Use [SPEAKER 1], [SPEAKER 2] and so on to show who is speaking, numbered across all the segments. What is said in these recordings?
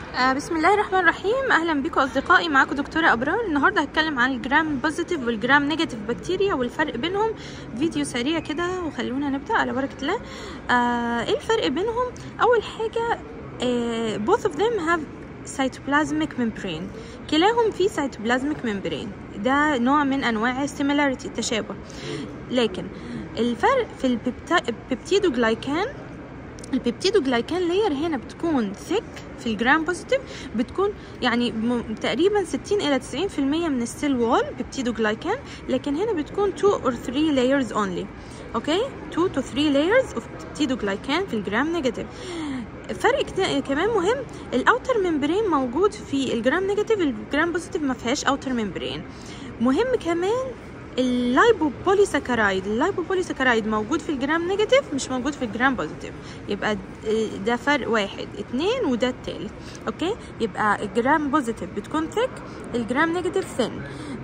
[SPEAKER 1] آه بسم الله الرحمن الرحيم اهلا بكم اصدقائي معاكم دكتوره ابرار النهارده هتكلم عن الجرام بوزيتيف والجرام نيجاتيف بكتيريا والفرق بينهم فيديو سريع كده وخلونا نبدا على بركه الله آه ايه الفرق بينهم اول حاجه آه both of them have cytoplasmic membrane كلاهم فيه cytoplasmic membrane ده نوع من انواع similarity التشابه لكن الفرق في البيبتيدوجلايكان البيبتيدوجلايكان لاير هنا بتكون ثيك في الجرام بوزيتيف بتكون يعني م... تقريبا 60 الى 90% من السيل وول بيبتيدوجلايكان لكن هنا بتكون 2 or 3 layers only اوكي 2 to 3 layers of بيبتيدوجلايكان في الجرام نيجاتيف فرق كمان مهم الاوتر ممبرين موجود في الجرام نيجاتيف الجرام بوزيتيف ما فيهاش اوتر ممبرين مهم كمان اللايبوبوليساكرايد اللايبوبوليساكرايد موجود في الجرام نيجاتيف مش موجود في الجرام بوزيتيف يبقى ده فرق واحد اتنين وده التالت اوكي يبقى الجرام بوزيتيف بتكون ثيك الجرام نيجاتيف ثين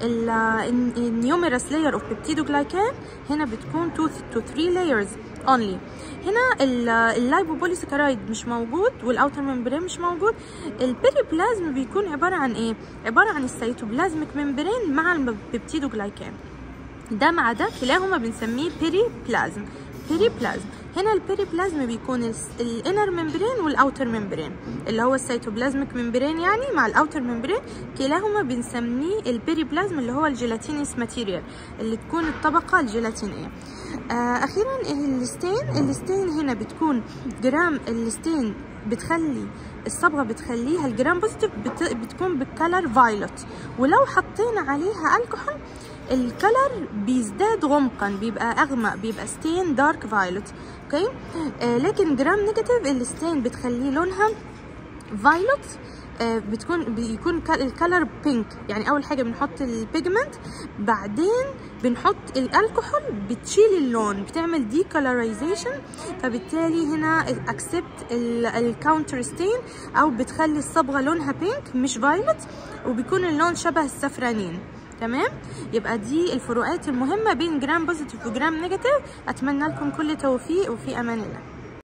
[SPEAKER 1] النيوميرس لاير اوف بيبتيدوجلايكان هنا بتكون 2 to 3 layers only هنا اللايبوبوليساكرايد مش موجود والاوتر ممبرين مش موجود البيريبلازم بيكون عباره عن ايه عباره عن السيتوبلازميك ممبرين مع البيبتيدوجلايكان ده مع ده كلاهما بنسميه بيريبلازم بيريبلازم هنا البيريبلازم بيكون الانر ممبرين والاوتر ممبرين اللي هو السيتوبلازميك ممبرين يعني مع الاوتر ممبرين كلاهما بنسميه البيريبلازم اللي هو الجيلاتينيس ماتيريال اللي تكون الطبقه الجيلاتينيه آه اخيرا الستين الستين هنا بتكون جرام الستين بتخلي الصبغه بتخليها الجرام بوزيتيف بت... بتكون بالكلر فايلوت ولو حطينا عليها الكحول الكلر بيزداد غمقا بيبقى اغمق بيبقى ستين دارك فايلوت اوكي آه لكن جرام نيجاتيف الستين بتخليه لونها فايلوت آه بتكون بيكون الكلر بينك يعني اول حاجه بنحط البيجمنت بعدين بنحط الكحول بتشيل اللون بتعمل دي كولرايزيشن فبالتالي هنا اكسبت الكاونتر ستين او بتخلي الصبغه لونها بينك مش فايلوت وبيكون اللون شبه السفرانين تمام يبقى دي الفروقات المهمه بين جرام بوزيتيف وجرام نيجاتيف اتمنى لكم كل توفيق وفي امان الله